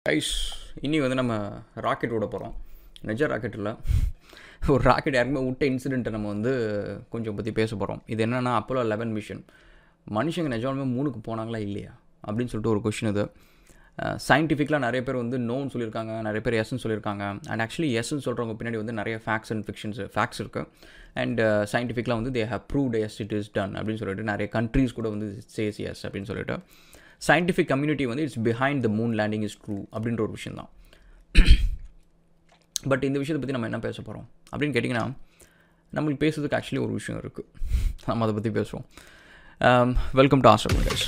guys இனி வந்து நம்ம ராக்கெட் விட போகிறோம் நிஜ ராக்கெட் இல்லை ஒரு ராக்கெட் யாருக்குமே விட்ட இன்சிடெண்ட்டை நம்ம வந்து கொஞ்சம் பற்றி பேச போகிறோம் இது என்னென்னா அப்போலோ லெவன் மிஷன் மனுஷங்க நிஜமாலுமே மூணுக்கு போனாங்களா இல்லையா அப்படின்னு சொல்லிட்டு ஒரு கொஷின் இது சயின்டிஃபிக்கலாக நிறைய பேர் வந்து நோன்னு சொல்லியிருக்காங்க நிறைய பேர் எஸ்ன்னு சொல்லியிருக்காங்க அண்ட் ஆக்சுவலி எஸ்ன்னு சொல்கிறவங்க பின்னாடி வந்து நிறைய ஃபேக்ட்ஸ் அண்ட் ஃபிக்ஷன்ஸ் ஃபேக்ட்ஸ் இருக்குது அண்ட் சயின்டிஃபிக்கலாக வந்து they have proved as it is done அப்படின்னு சொல்லிட்டு நிறைய கண்ட்ரீஸ் கூட வந்து சேஸ் எஸ் அப்படின்னு சொல்லிட்டு சயின்டிஃபிக் கம்யூனிட்டி வந்து it's behind the moon landing is true அப்படின்ற ஒரு விஷயம் தான் பட் இந்த விஷயத்தை பற்றி நம்ம என்ன பேச போகிறோம் அப்படின்னு கேட்டிங்கன்னா நம்மளுக்கு பேசுறதுக்கு ஆக்சுவலி ஒரு விஷயம் இருக்குது நம்ம அதை பற்றி பேசுவோம் welcome to astral guys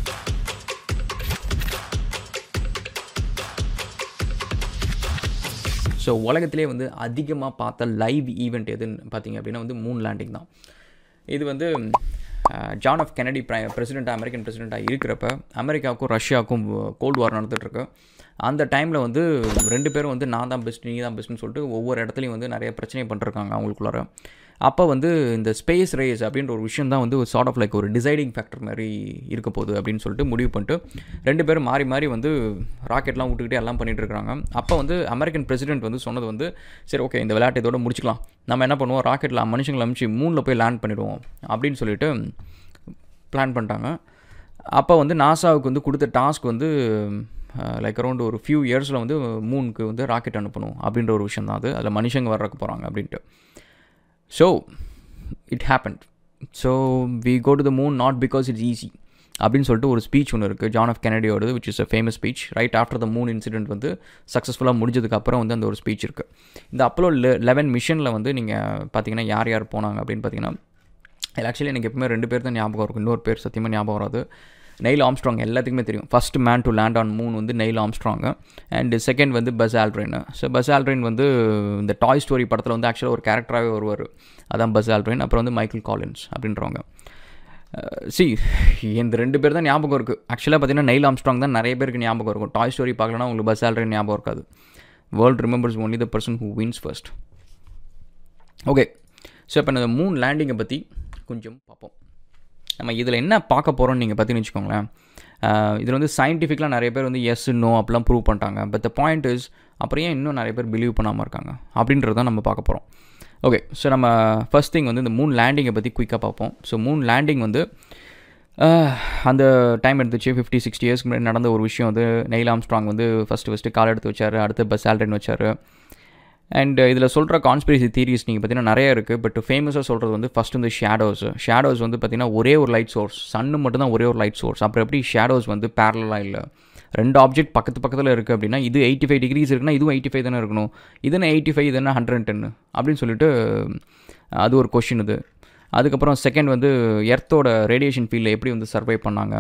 so உலகத்திலே வந்து அதிகமாக பார்த்த லைவ் ஈவெண்ட் எதுன்னு பார்த்தீங்க அப்படின்னா வந்து மூன் லேண்டிங் தான் இது வந்து ஜான் ஆஃப் கெனடி ப்ரை பிரசிடெண்ட்டாக அமெரிக்கன் பிரசிடெண்ட்டாக இருக்கிறப்ப அமெரிக்காவுக்கும் ரஷ்யாவுக்கும் கோல்டு வார் நடந்துகிட்ருக்கு அந்த டைமில் வந்து ரெண்டு பேரும் வந்து நான் தான் பெஸ்ட் நீ தான் பெஸ்ட்னு சொல்லிட்டு ஒவ்வொரு இடத்துலையும் வந்து நிறைய பிரச்சனை பண்ணிருக்காங்க அவங்களுக்குள்ளார அப்போ வந்து இந்த ஸ்பேஸ் ரேஸ் அப்படின்ற ஒரு விஷயம் தான் வந்து ஒரு சார்ட் ஆஃப் லைக் ஒரு டிசைடிங் ஃபேக்டர் மாதிரி இருக்க போகுது அப்படின்னு சொல்லிட்டு முடிவு பண்ணிட்டு ரெண்டு பேரும் மாறி மாறி வந்து ராக்கெட்லாம் விட்டுக்கிட்டே எல்லாம் பண்ணிகிட்டு இருக்காங்க அப்போ வந்து அமெரிக்கன் பிரசிடென்ட் வந்து சொன்னது வந்து சரி ஓகே இந்த விளையாட்டு இதோட முடிச்சுக்கலாம் நம்ம என்ன பண்ணுவோம் ராக்கெட்டில் மனுஷங்களை அனுப்பிச்சு மூணில் போய் லேண்ட் பண்ணிடுவோம் அப்படின்னு சொல்லிட்டு பிளான் பண்ணிட்டாங்க அப்போ வந்து நாசாவுக்கு வந்து கொடுத்த டாஸ்க் வந்து லைக் அரௌண்ட் ஒரு ஃபியூ இயர்ஸில் வந்து மூணுக்கு வந்து ராக்கெட் அனுப்பணும் அப்படின்ற ஒரு விஷயம் தான் அது அதில் மனுஷங்க வர்றக்கு போகிறாங்க அப்படின்ட்டு so it happen so we go to the moon not because it's easy அப்படின்னு சொல்லிட்டு ஒரு ஸ்பீச் ஒன்று இருக்குது ஜான் ஆஃப் கெனடியோடது which is a famous speech right after the moon incident வந்து சக்ஸஸ்ஃபுல்லாக முடிஞ்சதுக்கப்புறம் வந்து அந்த ஒரு ஸ்பீச் இருக்குது இந்த அப்போலோ லெவன் மிஷனில் வந்து நீங்கள் பார்த்தீங்கன்னா யார் யார் போனாங்க அப்படின்னு பார்த்தீங்கன்னா இல்லை ஆக்சுவலி எனக்கு எப்பவுமே ரெண்டு பேர் தான் ஞாபகம் இருக்கும் இன்னொரு பேர் சத்தியமாக ஞாபகம் வராது நெயில் ஆம்ஸ்ட்ராங் எல்லாத்துக்குமே தெரியும் first man to land on moon வந்து நெயில் ஆம்ஸ்ட்ராங்கு அண்ட் செகண்ட் வந்து Buzz Aldrin so Buzz Aldrin வந்து இந்த டாய் ஸ்டோரி படத்தில் வந்து ஆக்சுவலாக ஒரு கேரக்டராகவே வருவார் அதான் பஸ் ஆல்ட்ரைன் அப்புறம் வந்து மைக்கேல் காலின்ஸ் அப்படின்றவங்க சி இந்த ரெண்டு பேர் தான் ஞாபகம் இருக்குது ஆக்சுவலாக பார்த்தீங்கன்னா நெயில் ஆம்ஸ்ட்ராங் தான் நிறைய பேருக்கு ஞாபகம் இருக்கும் டாய் ஸ்டோரி பார்க்கலன்னா உங்களுக்கு பஸ் ஆல்ட்ரைன் ஞாபகம் இருக்காது world remembers only the person who wins first okay so இப்போ இந்த மூன் லேண்டிங்கை பற்றி கொஞ்சம் பார்ப்போம் நம்ம இதில் என்ன பார்க்க போகிறோம்னு நீங்கள் பார்த்தீங்கன்னு வச்சுக்கோங்களேன் இதில் வந்து சயின்டிஃபிக்கலாக நிறைய பேர் வந்து எஸ் நோ அப்படிலாம் ப்ரூவ் பண்ணிட்டாங்க பட் த பாயிண்ட் இஸ் அப்புறம் ஏன் இன்னும் நிறைய பேர் பிலீவ் பண்ணாமல் இருக்காங்க அப்படின்றது தான் நம்ம பார்க்க போகிறோம் ஓகே ஸோ நம்ம ஃபஸ்ட் திங் வந்து இந்த மூன் லேண்டிங்கை பற்றி குயிக்காக பார்ப்போம் ஸோ மூன் லேண்டிங் வந்து அந்த டைம் எடுத்துச்சு ஃபிஃப்டி சிக்ஸ்டி இயர்ஸ்க்கு முன்னாடி நடந்த ஒரு விஷயம் வந்து நெயில் ஆம்ஸ்ட்ராங் வந்து ஃபஸ்ட்டு ஃபஸ்ட்டு கால் எடுத்து வச்சார் அடுத்து பஸ் ஆல்ட்ரின் வச்சார் அண்ட் இதில் சொல்கிற கான்ஸ்பிரசி தீரிஸ் நீங்கள் பார்த்தீங்கன்னா நிறைய இருக்குது பட் ஃபேமஸாக சொல்கிறது வந்து ஃபஸ்ட் வந்து ஷேடோஸ் ஷேடோஸ் வந்து பார்த்திங்கன்னா ஒரே ஒரு லைட் சோர்ஸ் சன்னு மட்டும் தான் ஒரே ஒரு லைட் சோர்ஸ் அப்புறம் எப்படி ஷேடோஸ் வந்து பேரலாக இல்லை ரெண்டு ஆப்ஜெக்ட் பக்கத்து பக்கத்தில் இருக்குது அப்படின்னா இது எயிட்டி ஃபைவ் டிகிரிஸ் இருக்குன்னா இதுவும் எயிட்டி ஃபைவ் தானே இருக்கணும் இதுனா எயிட்டி ஃபைவ் இதுனா ஹண்ட்ரட் டென்னு அப்படின்னு சொல்லிட்டு அது ஒரு கொஷின் இது அதுக்கப்புறம் செகண்ட் வந்து எர்த்தோட ரேடியேஷன் ஃபீல்டில் எப்படி வந்து சர்வை பண்ணாங்க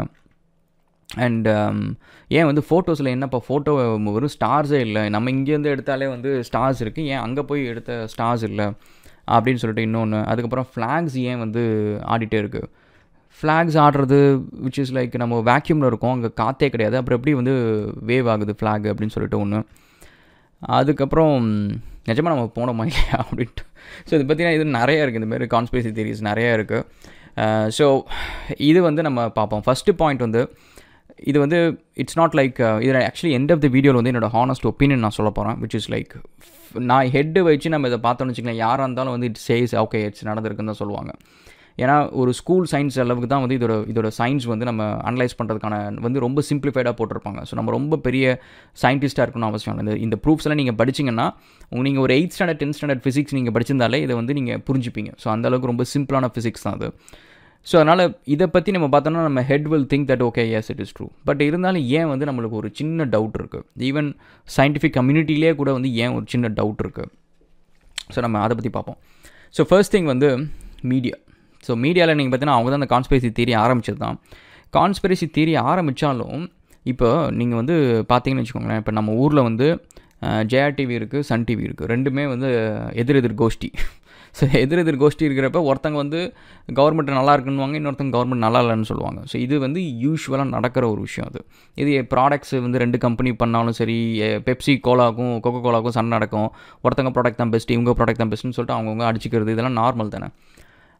அண்ட் ஏன் வந்து ஃபோட்டோஸில் என்னப்பா ஃபோட்டோ வெறும் ஸ்டார்ஸே இல்லை நம்ம இங்கேருந்து எடுத்தாலே வந்து ஸ்டார்ஸ் இருக்குது ஏன் அங்கே போய் எடுத்த ஸ்டார்ஸ் இல்லை அப்படின்னு சொல்லிட்டு இன்னொன்று அதுக்கப்புறம் ஃப்ளாக்ஸ் ஏன் வந்து ஆடிட்டே இருக்குது ஃப்ளாக்ஸ் ஆடுறது விச் இஸ் லைக் நம்ம வேக்யூமில் இருக்கோம் அங்கே காற்றே கிடையாது அப்புறம் எப்படி வந்து வேவ் ஆகுது ஃப்ளாக் அப்படின்னு சொல்லிட்டு ஒன்று அதுக்கப்புறம் நிஜமாக நம்ம போனோமா இல்லையா அப்படின்ட்டு ஸோ இது பார்த்தீங்கன்னா இது நிறையா இருக்குது இந்தமாரி கான்ஸ்பிரசி தியரிஸ் நிறையா இருக்குது ஸோ இது வந்து நம்ம பார்ப்போம் ஃபஸ்ட்டு பாயிண்ட் வந்து இது வந்து இட்ஸ் நாட் லைக் இதில் ஆக்சுவலி எண்ட் ஆஃப் த வீடியோவில் வந்து என்னோட ஹானஸ்ட் ஒப்பீனியன் நான் சொல்ல போகிறேன் விச் இஸ் லைக் நான் ஹெட்டு வச்சு நம்ம இதை பார்த்தோன்னு வச்சுக்கலாம் யாராக இருந்தாலும் வந்து இட் சேஸ் ஓகே இட்ஸ் நடந்திருக்குன்னு தான் சொல்லுவாங்க ஏன்னா ஒரு ஸ்கூல் சயின்ஸ் அளவுக்கு தான் வந்து இதோட இதோட சயின்ஸ் வந்து நம்ம அனலைஸ் பண்ணுறதுக்கான வந்து ரொம்ப சிம்பிளிஃபைடாக போட்டிருப்பாங்க ஸோ நம்ம ரொம்ப பெரிய சயின்டிஸ்ட்டாக இருக்கணும் அவசியம் இல்லை இந்த ப்ரூஃப்ஸ் எல்லாம் நீங்கள் படிச்சிங்கன்னா நீங்கள் ஒரு eight standard tenth standard physics நீங்கள் படிச்சிருந்தாலே இதை வந்து நீங்கள் புரிஞ்சுப்பீங்க ஸோ அந்தளவுக்கு ரொம்ப சிம்பிளான ஃபிசிக்ஸ் தான் அது ஸோ அதனால் இதை பற்றி நம்ம பார்த்தோம்னா நம்ம head will think that okay yes it is true but இருந்தாலும் ஏன் வந்து நம்மளுக்கு ஒரு சின்ன டவுட் இருக்குது ஈவன் சயின்டிஃபிக் கம்யூனிட்டிலே கூட வந்து ஏன் ஒரு சின்ன டவுட் இருக்குது ஸோ நம்ம அதை பற்றி பார்ப்போம் ஸோ ஃபர்ஸ்ட் திங் வந்து மீடியா ஸோ மீடியாவில் நீங்கள் பார்த்தீங்கன்னா அவங்க தான் அந்த கான்ஸ்பிரசி தியரி ஆரம்பிச்சது தான் கான்ஸ்பிரசி தியரி ஆரம்பித்தாலும் இப்போ நீங்கள் வந்து பார்த்தீங்கன்னு வச்சுக்கோங்களேன் இப்போ நம்ம ஊரில் வந்து ஜெயா டிவி இருக்குது சன் டிவி இருக்குது ரெண்டுமே வந்து எதிர் எதிர் கோஷ்டி ஸோ எதிர் எதிர் கோஷ்டி இருக்கிறப்ப ஒருத்தங்க வந்து கவர்மெண்ட் நல்லா இருக்குன்னுவாங்க இன்னொருத்தங்க கவர்மெண்ட் நல்லா இல்லைன்னு சொல்லுவாங்க ஸோ இது வந்து யூஸ்வலாக நடக்கிற ஒரு விஷயம் அது இது ப்ராடக்ட்ஸ் வந்து ரெண்டு கம்பெனி பண்ணாலும் சரி பெப்சி கோலாக்கும் கொக்கோ கோலாக்கும் சண்டை நடக்கும் ஒருத்தங்க ப்ராடக்ட் தான் பெஸ்ட் இவங்க ப்ராடக்ட் தான் பெஸ்ட்டுன்னு சொல்லிட்டு அவங்கவுங்க அடிச்சிக்கிறது இதெல்லாம் நார்மல் தானே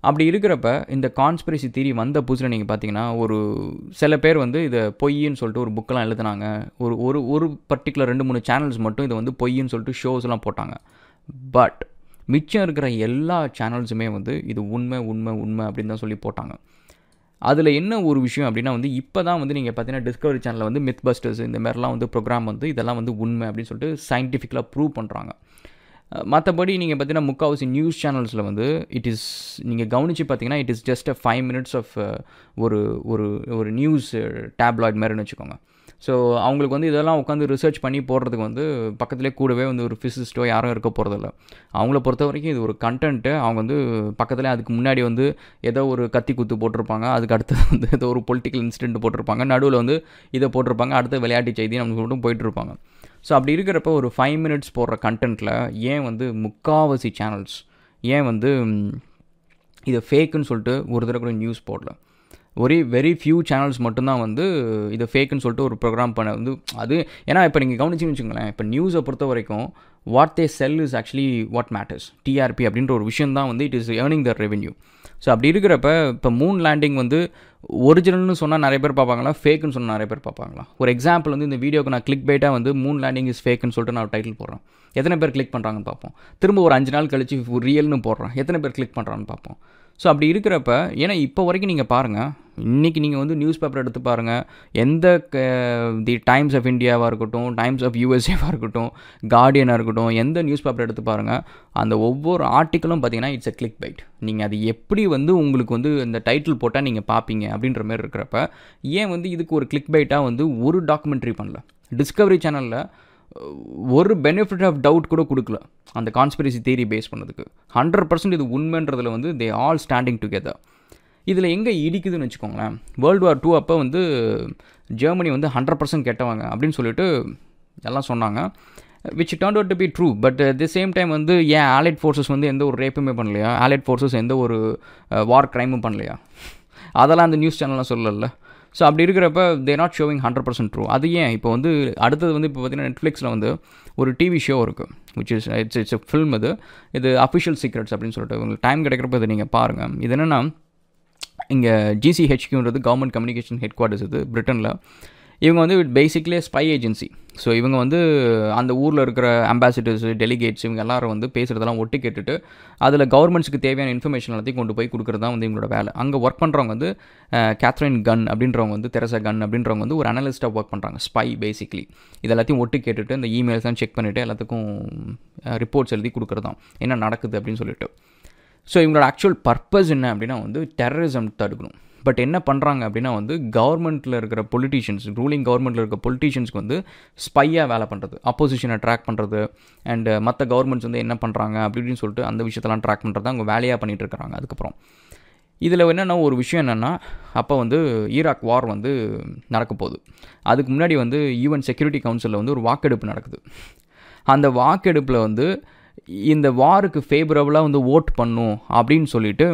அப்படி இருக்கிறப்ப இந்த கான்ஸ்பிரசி தியரி வந்த புதுசில் நீங்கள் பார்த்தீங்கன்னா ஒரு சில பேர் வந்து இதை பொய்ன்னு சொல்லிட்டு ஒரு புக்கெல்லாம் எழுதுனாங்க ஒரு ஒரு ஒரு பர்டிகுலர் ரெண்டு மூணு சேனல்ஸ் மட்டும் இதை வந்து பொய்ன்னு சொல்லிட்டு ஷோஸ்லாம் போட்டாங்க பட் மிச்சம் இருக்கிற எல்லா சேனல்ஸுமே வந்து இது உண்மை உண்மை உண்மை அப்படின்னு தான் சொல்லி போட்டாங்க அதில் என்ன ஒரு விஷயம் அப்படின்னா வந்து இப்போ தான் வந்து நீங்கள் பார்த்தீங்கன்னா டிஸ்கவரி சேனலில் வந்து மித் பஸ்டர்ஸ் இந்த மாதிரிலாம் வந்து ப்ரோக்ராம் வந்து இதெல்லாம் வந்து உண்மை அப்படின்னு சொல்லிட்டு சயின்டிஃபிக்கலாக ப்ரூவ் பண்ணுறாங்க மற்றபடி நீங்கள் பார்த்தீங்கன்னா முக்கால்வாசி நியூஸ் சேனல்ஸில் வந்து இட் இஸ் நீங்கள் கவனித்து பார்த்தீங்கன்னா it is just a five minutes of ஒரு ஒரு ஒரு நியூஸ் டேப்லாய்ட் மாதிரின்னு வச்சுக்கோங்க ஸோ அவங்களுக்கு வந்து இதெல்லாம் உட்காந்து ரிசர்ச் பண்ணி போடுறதுக்கு வந்து பக்கத்துலேயே கூடவே வந்து ஒரு ஃபிசிஸ்ட்டோ யாரும் இருக்க போகிறதில்ல அவங்கள பொறுத்த வரைக்கும் இது ஒரு கண்டென்ட்டு அவங்க வந்து பக்கத்துலேயே அதுக்கு முன்னாடி வந்து ஏதோ ஒரு கத்தி குத்து போட்டிருப்பாங்க அதுக்கு அடுத்தது வந்து ஏதோ ஒரு பொலிட்டிக்கல் இன்சிடென்ட் போட்டிருப்பாங்க நடுவில் வந்து இதை போட்டிருப்பாங்க அடுத்த விளையாட்டு செய்தி நமக்கு மட்டும் போயிட்டுருப்பாங்க ஸோ அப்படி இருக்கிறப்ப ஒரு ஃபைவ் மினிட்ஸ் போடுற கண்டென்ட்டில் ஏன் வந்து முக்காவாசி சேனல்ஸ் ஏன் வந்து இதை ஃபேக்குன்னு சொல்லிட்டு ஒரு தடவை கூட நியூஸ் போடல ஒரே வெரி ஃபியூ சேனல்ஸ் மட்டும்தான் வந்து இதை ஃபேக்குன்னு சொல்லிட்டு ஒரு ப்ரோக்ராம் பண்ண வந்து அது ஏன்னா இப்போ நீங்கள் கவனிச்சின்னு வச்சுங்களேன் இப்போ நியூஸை பொறுத்த வரைக்கும் what they sell is actually what matters TRP அப்படின்ற ஒரு விஷயம் தான் வந்து it is earning the revenue so அப்படி இருக்கிறப்ப இப்போ மூன் லேண்டிங் வந்து ஒரிஜினல்னு சொன்னால் நிறைய பேர் பார்ப்பாங்களா ஃபேக்குன்னு சொன்னால் நிறைய பேர் பார்ப்பாங்களா ஒரு எக்ஸாம்பிள் வந்து இந்த வீடியோக்கு நான் கிளிக் பைட்டாக வந்து மூன் லேண்டிங் இஸ் ஃபேக்குன்னு சொல்லிட்டு நான் டைட்டில் போடுறேன் எத்தனை பேர் கிளிக் பண்ணுறாங்கன்னு பார்ப்போம் திரும்ப ஒரு அஞ்சு நாள் கழிச்சு ஒரு ரியல்னு போடுறேன் எத்தனை பேர் கிளிக் பண்ணுறான்னு பார்ப்போம் ஸோ அப்படி இருக்கிறப்ப ஏன்னா இப்போ வரைக்கும் நீங்கள் பாருங்கள் இன்றைக்கி நீங்கள் வந்து நியூஸ் பேப்பர் எடுத்து பாருங்கள் எந்த தி டைம்ஸ் ஆஃப் இந்தியாவாக இருக்கட்டும் டைம்ஸ் ஆஃப் யூஎஸ்ஏவாக இருக்கட்டும் கார்டியனாக இருக்கட்டும் எந்த நியூஸ் பேப்பர் எடுத்து பாருங்கள் அந்த ஒவ்வொரு ஆர்டிக்கலும் பார்த்தீங்கன்னா இட்ஸ் அ கிளிக் பைட் நீங்கள் அது எப்படி வந்து உங்களுக்கு வந்து இந்த டைட்டில் போட்டால் நீங்கள் பார்ப்பீங்க அப்படின்ற மாதிரி இருக்கிறப்ப ஏன் வந்து இதுக்கு ஒரு கிளிக் பைட்டாக வந்து ஒரு டாக்குமெண்ட்ரி பண்ணல டிஸ்கவரி சேனலில் ஒரு பெனிஃபிட் ஆஃப் டவுட் கூட கொடுக்கல அந்த கான்ஸ்பிரசி தேரி பேஸ் பண்ணதுக்கு ஹண்ட்ரட் பர்சன்ட் இது உண்மைன்றதில் வந்து தே ஆல் ஸ்டாண்டிங் டுகெதர் இதில் எங்கே இடிக்குதுன்னு வச்சுக்கோங்களேன் வேர்ல்டு வார் டூ அப்போ வந்து ஜெர்மனி வந்து ஹண்ட்ரட் பர்சன்ட் கெட்டவங்க அப்படின்னு சொல்லிட்டு எல்லாம் சொன்னாங்க which turn out to be true but at the same time வந்து ஏன் ஆலைட் ஃபோர்ஸஸ் வந்து எந்த ஒரு ரேப்புமே பண்ணலையா ஆலைட் ஃபோர்ஸஸ் எந்த ஒரு வார் க்ரைமும் பண்ணலையா அதெல்லாம் அந்த நியூஸ் சேனல்லாம் சொல்லல ஸோ அப்படி இருக்கிறப்ப they not showing hundred percent true அது ஏன் இப்போ வந்து அடுத்தது வந்து இப்போ பார்த்தீங்கன்னா நெட்ஃப்ளிக்ஸில் வந்து ஒரு டிவி ஷோ இருக்குது which is it's it's film இது இது அஃபிஷியல் சீக்ரெட்ஸ் அப்படின்னு சொல்லிட்டு உங்களுக்கு டைம் கிடைக்கிறப்ப இதை நீங்கள் பாருங்கள் இது என்னென்னா இங்கே ஜிசிஹெச்கின்றது கவர்மெண்ட் கம்யூனிகேஷன் ஹெட் குவார்ட்டர்ஸ் இது பிரிட்டனில் இவங்க வந்து பேசிக்லி ஸ்பை ஏஜென்சி ஸோ இவங்க வந்து அந்த ஊரில் இருக்கிற அம்பாசிடர்ஸ் டெலிகேட்ஸ் இவங்க எல்லாரும் வந்து பேசுகிறதெல்லாம் ஒட்டு கேட்டுட்டு அதில் கவர்மெண்ட்ஸுக்கு தேவையான இன்ஃபர்மேஷன் எல்லாத்தையும் கொண்டு போய் கொடுக்குறது தான் வந்து இவங்களோட வேலை அங்கே ஒர்க் பண்ணுறவங்க வந்து கேத்ரின் கன் அப்படின்றவங்க வந்து தெரசா கன் அப்படின்றவங்க வந்து ஒரு அனலிஸ்ட்டாக ஒர்க் பண்ணுறாங்க ஸ்பை பேசிக்லி இது எல்லாத்தையும் ஒட்டு கேட்டுட்டு இந்த இமெயில்ஸ் தான் செக் பண்ணிவிட்டு எல்லாத்துக்கும் ரிப்போர்ட்ஸ் எழுதி கொடுக்குறது தான் என்ன நடக்குது அப்படின்னு சொல்லிட்டு ஸோ இவங்களோட ஆக்சுவல் பர்பஸ் என்ன அப்படின்னா வந்து டெரரிசம் தடுக்கணும் பட் என்ன பண்ணுறாங்க அப்படின்னா வந்து கவர்மெண்ட்டில் இருக்கிற பொலிட்டீஷியன்ஸ் ரூலிங் கவர்மெண்ட்டில் இருக்க பொலிட்டீஷியன்ஸ்க்கு வந்து ஸ்பையாக வேலை பண்ணுறது அப்போசிஷனை ட்ராக் பண்ணுறது அண்ட் மற்ற கவர்மெண்ட்ஸ் வந்து என்ன பண்ணுறாங்க அப்படி இப்படின்னு சொல்லிட்டு அந்த விஷயத்தெல்லாம் ட்ராக் பண்ணுறது அவங்க வேலையாக பண்ணிகிட்டு இருக்கிறாங்க அதுக்கப்புறம் இதில் என்னென்னா ஒரு விஷயம் என்னென்னா அப்போ வந்து ஈராக் வார் வந்து நடக்க போகுது அதுக்கு முன்னாடி வந்து யூஎன் செக்யூரிட்டி கவுன்சிலில் வந்து ஒரு வாக்கெடுப்பு நடக்குது அந்த வாக்கெடுப்பில் வந்து இந்த வாருக்கு ஃபேவரபுளாக வந்து ஓட் பண்ணும் அப்படின்னு சொல்லிட்டு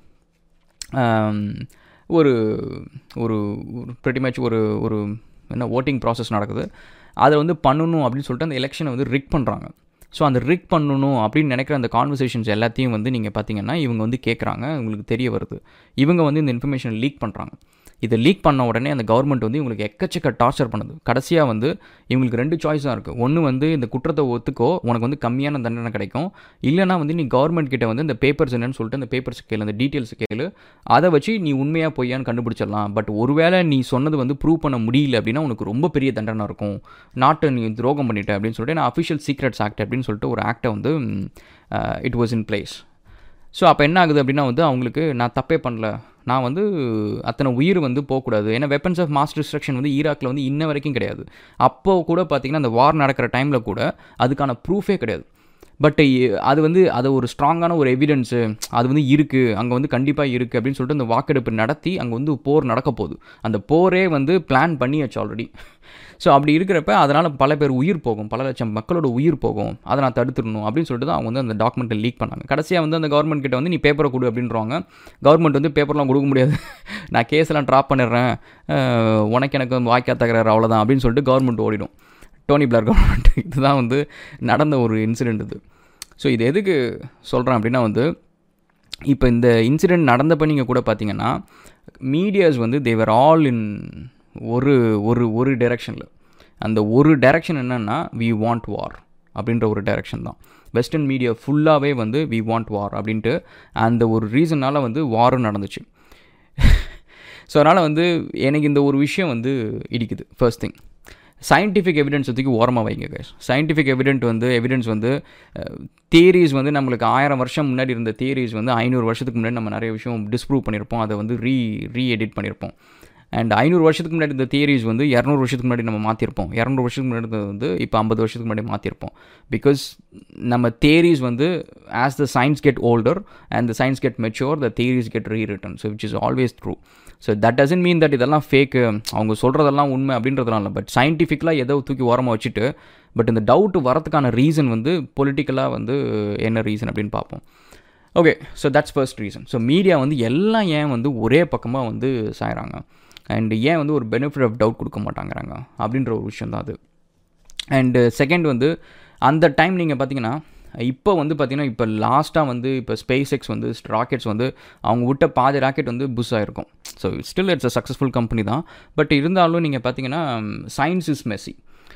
ஒரு ஒரு ப்ரெட்டி மச் ஒரு ஒரு என்ன ஓட்டிங் ப்ராசஸ் நடக்குது அதை வந்து பண்ணணும் அப்படின்னு சொல்லிட்டு அந்த எலெக்ஷனை வந்து ரிக் பண்ணுறாங்க ஸோ அந்த ரிக் பண்ணணும் அப்படின்னு நினைக்கிற அந்த கான்வர்சேஷன்ஸ் எல்லாத்தையும் வந்து நீங்கள் பார்த்தீங்கன்னா இவங்க வந்து கேட்குறாங்க உங்களுக்கு தெரிய வருது இவங்க வந்து இந்த இன்ஃபர்மேஷன் லீக் பண்ணுறாங்க இதை லீக் பண்ண உடனே அந்த கவர்மெண்ட் வந்து இவங்களுக்கு எக்கச்சக்க டார்ச்சர் பண்ணுது கடைசியாக வந்து இவங்களுக்கு ரெண்டு சாய்ஸ் தான் இருக்குது ஒன்று வந்து இந்த குற்றத்தை ஒத்துக்கோ உனக்கு வந்து கம்மியான தண்டனை கிடைக்கும் இல்லைனா வந்து நீ கவர்மெண்ட் கிட்ட வந்து இந்த பேப்பர்ஸ் என்னன்னு சொல்லிட்டு அந்த பேப்பர்ஸ் கேளு அந்த டீட்டெயில்ஸ் கேளு அதை வச்சு நீ உண்மையாக பொய்யான்னு கண்டுபிடிச்சிடலாம் பட் ஒருவேளை நீ சொன்னது வந்து ப்ரூவ் பண்ண முடியல அப்படின்னா உனக்கு ரொம்ப பெரிய தண்டனை இருக்கும் நாட்டை நீ துரோகம் பண்ணிட்ட அப்படின்னு சொல்லிட்டு நான் அஃபிஷியல் சீக்ரெட்ஸ் ஆக்ட் அப்படின்னு சொல்லிட்டு ஒரு ஆக்டை வந்து it was in place so அப்போ என்ன ஆகுது அப்படின்னா வந்து அவங்களுக்கு நான் தப்பே பண்ணல நான் வந்து அத்தனை உயிர் வந்து போகக்கூடாது ஏன்னா வெப்பன்ஸ் ஆஃப் மாஸ் டிஸ்ட்ரக்ஷன் வந்து ஈராக்கில் வந்து இன்ன வரைக்கும் கிடையாது அப்போ கூட பார்த்திங்கன்னா அந்த வார் நடக்கிற டைமில் கூட அதுக்கான ப்ரூஃபே கிடையாது பட் அது வந்து அது ஒரு ஸ்ட்ராங்கான ஒரு எவிடன்ஸு அது வந்து இருக்குது அங்கே வந்து கண்டிப்பாக இருக்குது அப்படின்னு சொல்லிட்டு அந்த வாக்கெடுப்பு நடத்தி அங்கே வந்து போர் நடக்க போகுது அந்த போரே வந்து பிளான் பண்ணியாச்சு ஆல்ரெடி ஸோ அப்படி இருக்கிறப்ப அதனால் பல பேர் உயிர் போகும் பல லட்சம் மக்களோட உயிர் போகும் அதை நான் தடுத்துடணும் அப்படின்னு சொல்லிட்டு தான் அவங்க வந்து அந்த டாக்குமெண்ட்டை லீக் பண்ணாங்க கடைசியாக வந்து அந்த கவர்மெண்ட் கிட்ட வந்து நீ பேப்பரை கொடு அப்படின்றவாங்க கவர்மெண்ட் வந்து பேப்பர்லாம் கொடுக்க முடியாது நான் கேஸ்லாம் ட்ராப் பண்ணிடுறேன் உனக்கு எனக்கு வாய்க்கா தகராறு அவ்வளோதான் அப்படின்னு சொல்லிட்டு கவர்மெண்ட் ஓடிடும் டோனி பிளர் கவர்மெண்ட் இதுதான் வந்து நடந்த ஒரு இன்சிடெண்ட் இது ஸோ இது எதுக்கு சொல்கிறேன் அப்படின்னா வந்து இப்போ இந்த இன்சிடெண்ட் நடந்தப்போ நீங்கள் கூட பார்த்தீங்கன்னா மீடியாஸ் வந்து தேவர் ஆல் இன் ஒரு ஒரு ஒரு டைரெக்ஷனில் அந்த ஒரு டைரெக்ஷன் என்னென்னா வி வாண்ட் வார் அப்படின்ற ஒரு டைரெக்ஷன் தான் வெஸ்டர்ன் மீடியா ஃபுல்லாகவே வந்து வி வாண்ட் வார் அப்படின்ட்டு அந்த ஒரு ரீசனால் வந்து வாரும் நடந்துச்சு ஸோ அதனால் வந்து எனக்கு இந்த ஒரு விஷயம் வந்து இடிக்குது ஃபர்ஸ்ட் திங் சயின்டிஃபிக் எவிடன்ஸ் தூக்கி ஓரமாக வைங்க கைஸ் சயின்டிஃபிக் எவிடென்ட் வந்து எவிடன்ஸ் வந்து தியரிஸ் வந்து நம்மளுக்கு ஆயிரம் வருஷம் முன்னாடி இருந்த தியரிஸ் வந்து ஐநூறு வருஷத்துக்கு முன்னாடி நம்ம நிறைய விஷயம் டிஸ்ப்ரூவ் பண்ணியிருப்போம் அதை வந்து ரீ ரீ எடிட் பண்ணியிருப்போம் அண்ட் ஐநூறு வருஷத்துக்கு முன்னாடி இந்த தியரிஸ் வந்து இரநூறு வருஷத்துக்கு முன்னாடி நம்ம மாற்றிருப்போம் இரநூறு வருஷத்துக்கு முன்னாடி வந்து இப்போ ஐம்பது வருஷத்துக்கு முன்னாடி மாற்றிருப்போம் பிகாஸ் நம்ம தியரிஸ் வந்து as the science get older and the science get mature the theories get rewritten so which is always true so that doesn't mean that இதெல்லாம் ஃபேக்கு அவங்க சொல்கிறதெல்லாம் உண்மை அப்படின்றதுலாம் இல்லை பட் சயின்டிஃபிக்கலாக எதோ தூக்கி ஓரமாக வச்சுட்டு பட் இந்த டவுட் வரதுக்கான ரீசன் வந்து பொலிட்டிக்கலாக வந்து என்ன ரீசன் அப்படின்னு பார்ப்போம் okay so that's first reason so media வந்து எல்லாம் ஏன் வந்து ஒரே பக்கமாக வந்து சாயிறாங்க அண்ட் ஏன் வந்து ஒரு பெனிஃபிட் ஆஃப் டவுட் கொடுக்க மாட்டாங்கிறாங்க அப்படின்ற ஒரு விஷயம் தான் அது அண்டு செகண்ட் வந்து அந்த டைம் நீங்கள் பார்த்தீங்கன்னா இப்போ வந்து பார்த்தீங்கன்னா இப்போ லாஸ்ட்டாக வந்து இப்போ ஸ்பேஸ் எக்ஸ் வந்து ராக்கெட்ஸ் வந்து அவங்க விட்ட பாதி ராக்கெட் வந்து புஷ் ஆகிருக்கும் so still it's a successful company தான் பட் இருந்தாலும் நீங்கள் பார்த்தீங்கன்னா science is messy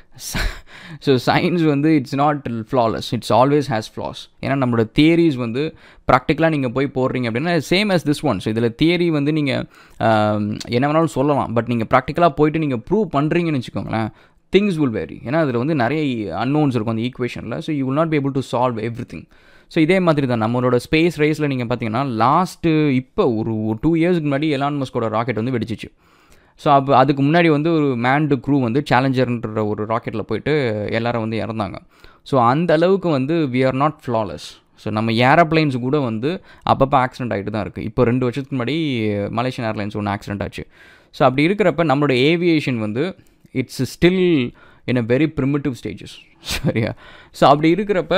so science வந்து it's not flawless it's always has flaws ஏன்னா நம்மளோட தியரிஸ் வந்து ப்ராக்டிக்கலாக நீங்கள் போய் போடுறீங்க அப்படின்னா same as this one so இதில் தியரி வந்து நீங்கள் என்ன வேணாலும் சொல்லலாம் பட் நீங்கள் ப்ராக்டிக்கலாக போயிட்டு நீங்கள் ப்ரூவ் பண்ணுறீங்கன்னு வச்சுக்கோங்களேன் திங்ஸ் வில் வேரி ஏன்னா அதில் வந்து நிறைய அன்னோன்ஸ் இருக்கும் அந்த ஈக்குவேஷனில் so you will not be able to solve everything so இதே மாதிரி தான் நம்மளோட ஸ்பேஸ் ரேஸில் நீங்கள் பார்த்தீங்கன்னா லாஸ்ட்டு இப்போ ஒரு டூ இயர்ஸ்க்கு முன்னாடி எலான் மஸ்கோட ராக்கெட் வந்து வெடிச்சிச்சு ஸோ அப்போ அதுக்கு முன்னாடி வந்து ஒரு மேண்டு க்ரூ வந்து சேலஞ்சர்ன்ற ஒரு ராக்கெட்டில் போயிட்டு எல்லாரும் வந்து இறந்தாங்க ஸோ அந்த அளவுக்கு வந்து we are not flawless so நம்ம ஏரோப்ளைன்ஸ் கூட வந்து அப்பப்போ ஆக்சிடென்ட் ஆகிட்டு தான் இருக்குது இப்போ ரெண்டு வருஷத்துக்கு முன்னாடி மலேசியன் ஏர்லைன்ஸ் ஒன்று ஆக்சிடென்ட் ஆச்சு ஸோ அப்படி இருக்கிறப்ப நம்மளோட ஏவியேஷன் வந்து it's still in a very primitive stages சரியா ஸோ அப்படி இருக்கிறப்ப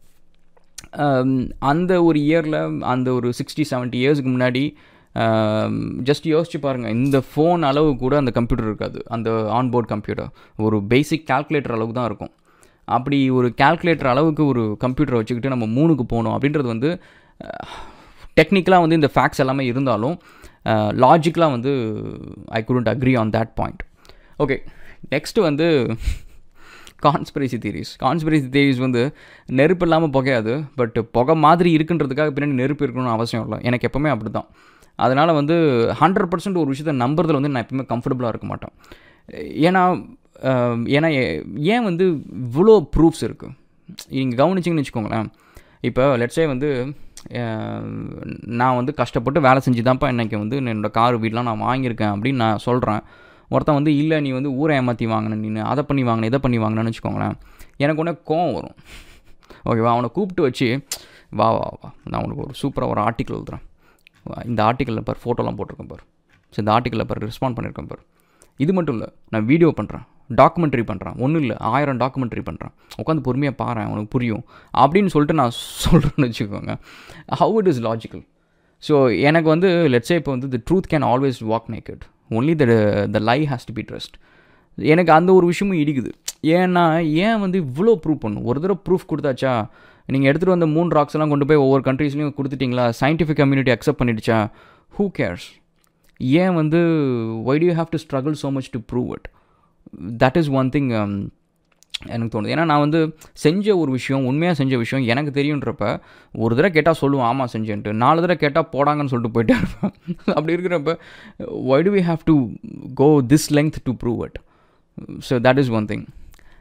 அந்த ஒரு இயரில் அந்த ஒரு சிக்ஸ்டி செவன்ட்டி இயர்ஸ்க்கு முன்னாடி ஜஸ்ட் யோசிச்சு பாருங்கள் இந்த ஃபோன் அளவு கூட அந்த கம்ப்யூட்டர் இருக்காது அந்த ஆன்போர்ட் கம்ப்யூட்டர் ஒரு பேசிக் கால்குலேட்டர் அளவுக்கு தான் இருக்கும் அப்படி ஒரு கால்குலேட்டர் அளவுக்கு ஒரு கம்ப்யூட்டரை வச்சுக்கிட்டு நம்ம மூணுக்கு போகணும் அப்படின்றது வந்து டெக்னிக்கலாக வந்து இந்த ஃபேக்ட்ஸ் எல்லாமே இருந்தாலும் லாஜிக்கலாக வந்து I couldn't agree on that point okay next வந்து கான்ஸ்பிரசி தியரிஸ் கான்ஸ்பிரசி தியரிஸ் வந்து நெருப்பு இல்லாமல் புகையாது பட் புகை மாதிரி இருக்குன்றதுக்காக பின்னாடி நெருப்பு இருக்கணும்னு அவசியம் இல்லை எனக்கு எப்போவுமே அப்படி தான் அதனால் வந்து ஹண்ட்ரட் பர்சன்ட் ஒரு விஷயத்தை நம்புறதுல வந்து நான் எப்பவுமே கம்ஃபர்டபுளாக இருக்க மாட்டேன் ஏன்னா ஏன்னா ஏன் வந்து இவ்வளோ ப்ரூஃப்ஸ் இருக்குது நீங்கள் கவனிச்சிங்கன்னு வச்சுக்கோங்களேன் இப்போ லெட்ஸே வந்து நான் வந்து கஷ்டப்பட்டு வேலை செஞ்சு தான்ப்பா இன்றைக்கி வந்து என்னோடய கார் வீடெலாம் நான் வாங்கியிருக்கேன் அப்படின்னு நான் சொல்கிறேன் ஒருத்தன் வந்து இல்லை நீ வந்து ஊரை ஏமாற்றி வாங்கின நீ அதை பண்ணி வாங்கின இதை பண்ணி வாங்கினேன்னு வச்சுக்கோங்களேன் எனக்கு ஒன்றே கோவம் வரும் ஓகேவா அவனை கூப்பிட்டு வச்சு வா வா வா நான் உனக்கு ஒரு சூப்பராக ஒரு ஆர்டிக்கல் எழுதுறேன் இந்த ஆர்டிக்கலில் பார் ஃபோட்டோலாம் போட்டிருக்கேன் பார் ஸோ இந்த ஆர்டிக்கலில் பார் ரெஸ்பாண்ட் பண்ணியிருக்கேன் பார் இது மட்டும் இல்லை நான் வீடியோ பண்ணுறேன் டாக்குமெண்ட்ரி பண்ணுறேன் ஒன்றும் இல்லை ஆயிரம் டாக்குமெண்ட்ரி பண்ணுறேன் உட்காந்து பொறுமையாக பாரு உனக்கு புரியும் அப்படின்னு சொல்லிட்டு நான் சொல்கிறேன்னு வச்சுக்கோங்க how it is logical so எனக்கு வந்து லெட்ஸே இப்போ வந்து the truth can always walk naked only the the lie has to be dressed எனக்கு அந்த ஒரு விஷயமும் இடிக்குது ஏன்னா ஏன் வந்து இவ்வளோ ப்ரூவ் பண்ணும் ஒரு தடவை ப்ரூஃப் கொடுத்தாச்சா நீங்கள் எடுத்துகிட்டு வந்த மூணு ராக்ஸ் எல்லாம் கொண்டு போய் ஒவ்வொரு கண்ட்ரீஸ்லையும் கொடுத்துட்டிங்களா சயின்டிஃபிக் கம்யூனிட்டி அக்செப்ட் பண்ணிடுச்சா ஹூ கேர்ஸ் ஏன் வந்து why do you have to struggle so much to prove it that is one thing எனக்கு தோணுது ஏன்னா நான் வந்து செஞ்ச ஒரு விஷயம் உண்மையாக செஞ்ச விஷயம் எனக்கு தெரியுன்றப்ப ஒரு தடவை கேட்டால் சொல்லுவேன் ஆமாம் செஞ்சேன்ட்டு நாலு தடவை கேட்டால் போடாங்கன்னு சொல்லிட்டு போயிட்டே இருப்பேன் அப்படி இருக்கிறப்ப why do we have to go this length to prove it so that is one thing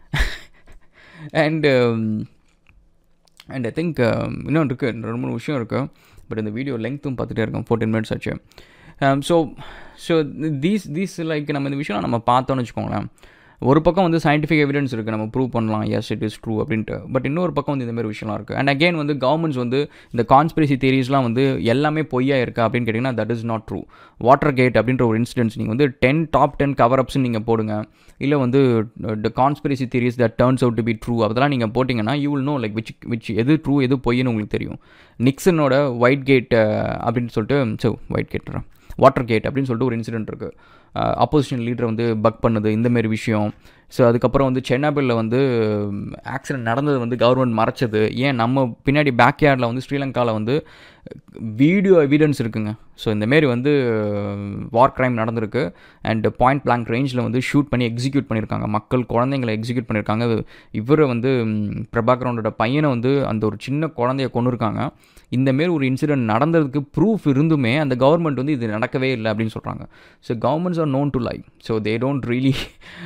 and and I think இன்னும் இருக்குது ரெண்டு மூணு விஷயம் இருக்குது பட் இந்த வீடியோ லெங்க்த்தும் பார்த்துட்டே இருக்கோம் ஃபோர்டீன் மினிட்ஸ் ஆச்சு so so these these like நம்ம இந்த விஷயம் நம்ம பார்த்தோன்னு வச்சுக்கோங்களேன் ஒரு பக்கம் வந்து சயின்டிஃபிக் எவிடன்ஸ் இருக்குது நம்ம ப்ரூவ் பண்ணலாம் எஸ் இட் இஸ் ட்ரூ அப்படின்ட்டு பட் இன்னொரு பக்கம் வந்து இந்தமாதிரி விஷயம்லாம் இருக்குது அண்ட் அகெயின் வந்து கவர்மெண்ட்ஸ் வந்து இந்த கான்ஸ்பிரசி தியரிஸ்லாம் வந்து எல்லாமே பொய்யா இருக்கா அப்படின்னு கேட்டிங்கன்னா that is not true Watergate அப்படின்ற ஒரு இன்சிடென்ட்ஸ் நீங்கள் வந்து டென் டாப் டென் கவர் அப்ஸ்னு நீங்கள் போடுங்க இல்லை வந்து conspiracy theories that turns out to be true அதெல்லாம் நீங்கள் போட்டிங்கன்னா you will know like which which எது ட்ரூ எது பொய்ன்னு உங்களுக்கு தெரியும் நிக்சனோட ஒயிட் கேட் அப்படின்னு சொல்லிட்டு so white gate Watergate அப்படின்னு சொல்லிட்டு ஒரு இன்சிடென்ட் இருக்குது அப்போசிஷன் லீடரை வந்து பக் பண்ணுது இந்தமாரி விஷயம் ஸோ அதுக்கப்புறம் வந்து சென்னாபிளில் வந்து ஆக்சிடென்ட் நடந்தது வந்து கவர்மெண்ட் மறைச்சது ஏன் நம்ம பின்னாடி பேக் யார்டில் வந்து ஸ்ரீலங்காவில் வந்து வீடியோ எவிடன்ஸ் இருக்குங்க ஸோ இந்தமாரி வந்து வார் க்ரைம் நடந்திருக்கு அண்ட் பாயிண்ட் பிளாங்க் ரேஞ்சில் வந்து ஷூட் பண்ணி எக்ஸிக்யூட் பண்ணியிருக்காங்க மக்கள் குழந்தைங்களை எக்ஸிக்யூட் பண்ணியிருக்காங்க இவரை வந்து பிரபாகரனோட பையனை வந்து அந்த ஒரு சின்ன குழந்தைய கொண்டு இருக்காங்க இந்தமாரி ஒரு இன்சிடென்ட் நடந்ததுக்கு ப்ரூஃப் இருந்துமே அந்த கவர்மெண்ட் வந்து இது நடக்கவே இல்லை அப்படின்னு சொல்கிறாங்க so governments are known to lie so they don't really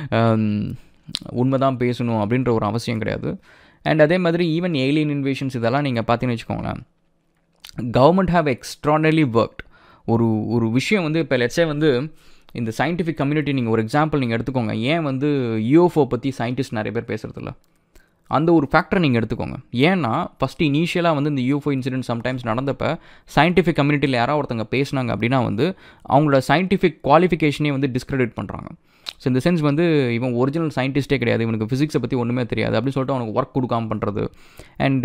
உண்மை தான் பேசணும் அப்படின்ற ஒரு அவசியம் கிடையாது அண்ட் அதே மாதிரி ஈவன் ஏலியன் இன்வேஷன்ஸ் இதெல்லாம் நீங்கள் பார்த்தீங்கன்னு வச்சுக்கோங்களேன் கவர்மெண்ட் ஹாவ் எக்ஸ்ட்ரானரி ஒர்க்ட் ஒரு ஒரு விஷயம் வந்து இப்போ லெட்ஸே வந்து இந்த சயின்டிஃபிக் கம்யூனிட்டி நீங்கள் ஒரு எக்ஸாம்பிள் நீங்கள் எடுத்துக்கோங்க ஏன் வந்து யூஎஃப்ஓ பற்றி சயின்டிஸ்ட் நிறைய பேர் பேசுகிறதில்ல அந்த ஒரு ஃபேக்டரை நீங்கள் எடுத்துக்கோங்க ஏன்னா ஃபஸ்ட்டு இனிஷியலாக வந்து இந்த யூஎஃப்ஓ இன்சிடென்ட் சம்டைம்ஸ் நடந்தப்போ சயின்டிஃபிக் கம்யூனிட்டியில் யாராவது ஒருத்தங்க பேசினாங்க அப்படின்னா வந்து அவங்களோட சயின்டிஃபிக் குவாலிஃபிகேஷனே வந்து டிஸ்கிரெடிட் பண்ணுறாங்க ஸோ இந்த சென்ஸ் வந்து இவன் ஒரிஜினல் சயின்டிஸ்ட்டே கிடையாது இவனுக்கு ஃபிசிக்ஸை பற்றி ஒன்றுமே தெரியாது அப்படின்னு சொல்லிட்டு அவனுக்கு ஒர்க் கொடுக்காம பண்ணுறது and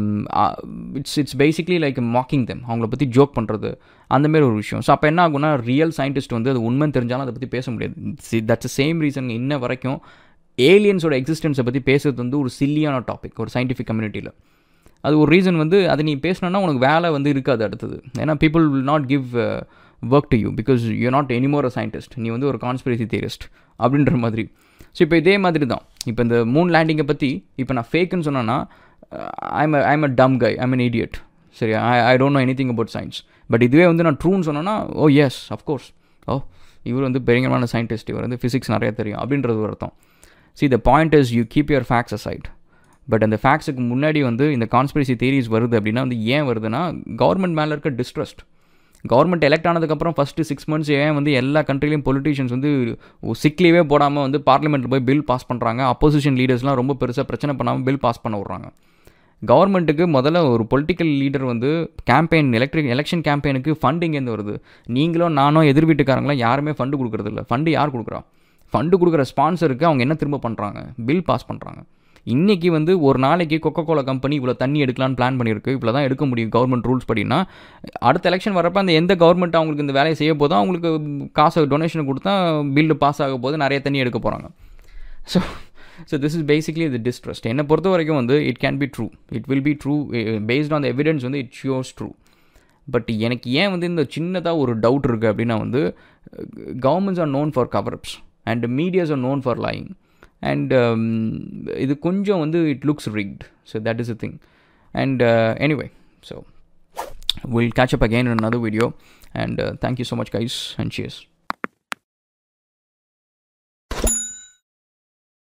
it's it's basically like mocking them அவங்கள பற்றி ஜோக் பண்ணுறது அந்தமாரி ஒரு விஷயம் ஸோ அப்போ என்ன ஆகும்னா ரியல் சயின்டிஸ்ட் வந்து அது உண்மைன்னு தெரிஞ்சாலும் அதை பற்றி பேச முடியாது தட்ஸ் சேம் ரீசன் இன்ன வரைக்கும் ஏலியன்ஸோட எக்ஸிஸ்டன்ஸை பற்றி பேசுறது வந்து ஒரு சில்லியான டாபிக் ஒரு சயின்டிஃபிக் கம்யூனிட்டியில் அது ஒரு ரீசன் வந்து அதை நீ பேசினோன்னா உனக்கு வேலை வந்து இருக்காது அடுத்தது ஏன்னா people will not give work to you because you not anymore a scientist நீ வந்து ஒரு கான்ஸ்பிரசி தியரிஸ்ட் அப்படின்ற மாதிரி ஸோ இப்போ இதே மாதிரி தான் இப்போ இந்த மூன் லேண்டிங்கை பற்றி இப்போ நான் ஃபேக்குன்னு சொன்னேன்னா ஐம் ஐம் அ டம் கை ஐம் அன் இடியட் சரி I I don't know anything about science but இதுவே வந்து நான் ட்ரூன்னு சொன்னேன்னா ஓ எஸ் அஃப்கோர்ஸ் ஓ இவர் வந்து பெரியமான சயின்டிஸ்ட் இவர் வந்து ஃபிசிக்ஸ் நிறைய தெரியும் அப்படின்றது ஒரு அர்த்தம் see the point is you keep your facts aside but அந்த ஃபேக்ஸுக்கு முன்னாடி வந்து இந்த கான்ஸ்பிரசி தேரிஸ் வருது அப்படின்னா வந்து ஏன் வருதுன்னா கவர்மெண்ட் மேலே இருக்க டிஸ்ட்ரஸ்ட் கவர்மெண்ட் எலெக்ட் ஆனதுக்கப்புறம் ஃபஸ்ட்டு சிக்ஸ் மந்த்ஸ் ஏன் வந்து எல்லா கண்ட்ரிலையும் பொலிட்டிஷியன்ஸ் வந்து சிக் லீவே போடாமல் வந்து பார்லிமெண்ட்டில் போய் பில் பாஸ் பண்ணுறாங்க அப்போசிஷன் லீடர்ஸ்லாம் ரொம்ப பெருசாக பிரச்சனை பண்ணாமல் பில் பாஸ் பண்ண விட்றாங்க கவர்மெண்ட்டுக்கு முதல்ல ஒரு பொலிட்டிக்கல் லீடர் வந்து கேம்பெயின் எலக்ட்ரிக் எலெக்ஷன் கேம்பெயினுக்கு ஃபண்டிங்கேருந்து வருது நீங்களும் நானும் எதிர் வீட்டுக்காரங்களாம் யாருமே ஃபண்டு கொடுக்குறதில்ல ஃபண்டு யார் கொடுக்குறா ஃபண்டு கொடுக்குற ஸ்பான்சருக்கு அவங்க என்ன திரும்ப பண்ணுறாங்க பில் பாஸ் பண்ணுறாங்க இன்றைக்கி வந்து ஒரு நாளைக்கு கொக்கோ கோலா கம்பெனி இவ்வளோ தண்ணி எடுக்கலான்னு பிளான் பண்ணியிருக்கு இவ்வளோ தான் எடுக்க முடியும் கவர்மெண்ட் ரூல்ஸ் படினா அடுத்த எலெக்ஷன் வரப்போ அந்த எந்த கவர்மெண்ட் அவங்களுக்கு இந்த வேலையை செய்ய போதோ அவங்களுக்கு காசு டொனேஷன் கொடுத்தா பில்லு பாஸ் ஆக போது நிறைய தண்ணி எடுக்க போகிறாங்க so so this is basically இது டிஸ்ட்ரஸ்ட் என்னை பொறுத்த வரைக்கும் வந்து it can be true it will be true based on the evidence வந்து இட் ஷியோஸ் ட்ரூ பட் எனக்கு ஏன் வந்து இந்த சின்னதாக ஒரு டவுட் இருக்குது அப்படின்னா வந்து governments are known for cover ups and medias are known for lying and இது கொஞ்சம் வந்து it looks right so that is a thing and anyway so will catch up again in another video and uh, thank you so much guys and cheers